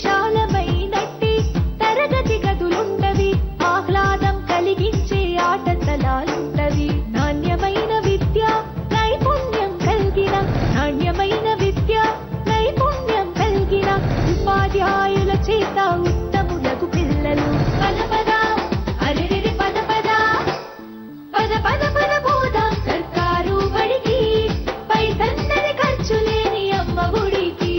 విశాలమైనట్టి తరగతి గదులుండవి ఆహ్లాదం కలిగించే ఆట స్థలాలుండవి నాణ్యమైన విద్య నైపుణ్యం కలిగిన నాణ్యమైన విద్య నైపుణ్యం కలిగిన ఉపాధ్యాయుల చేత ఉత్తములకు పిల్లలు పద పద అరెరెరి పద పద పద పద పద పోదాం సర్కారు బడికి పైసన్నది ఖర్చు లేని అమ్మ గుడికి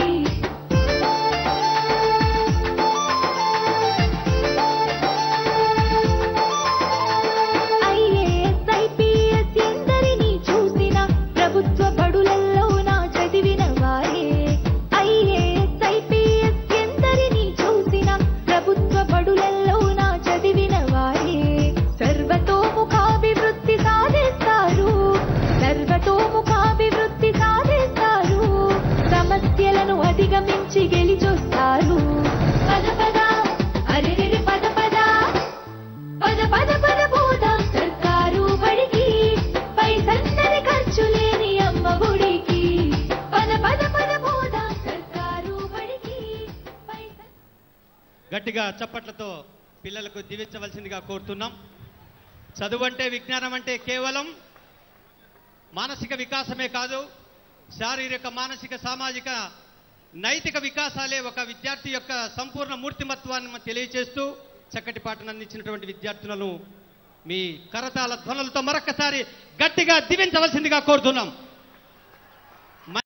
ఐఏఎస్ ఐపీఎస్ ఎందరినీ చూసిన ప్రభుత్వ బడులలో నా చదివిన వారే ఐఏఎస్ ఐపీఎస్ ఎందరినీ చూసిన ప్రభుత్వ బడులలో నా చదివిన వారే సర్వతోముఖాభివృద్ధి సాధిస్తారు సర్వతోముఖాభివృద్ధి సాధిస్తారు సమస్యలను అధిగమించి గెలిచొస్తారు పద పద అరెరెరి పద పద పద పద పద పోదాం సర్కారు బడికి పైసన్నది ఖర్చు లేని అమ్మ గుడికి పద పద పద పోదాం సర్కారు బడికి పైస- గట్టిగా చప్పట్లతో పిల్లలకు దీవించవలసిందిగా కోరుతున్నాం చదువు అంటే విజ్ఞానం అంటే కేవలం మానసిక వికాసమే కాదు శారీరక మానసిక సామాజిక నైతిక వికాసాలే ఒక విద్యార్థి యొక్క సంపూర్ణ మూర్తిమత్వాన్ని మనం తెలియజేస్తూ చక్కటి పాటను అందించినటువంటి విద్యార్థులను మీ కరతాల ధ్వనులతో మరొక్కసారి గట్టిగా దీవించవలసిందిగా కోరుతున్నాం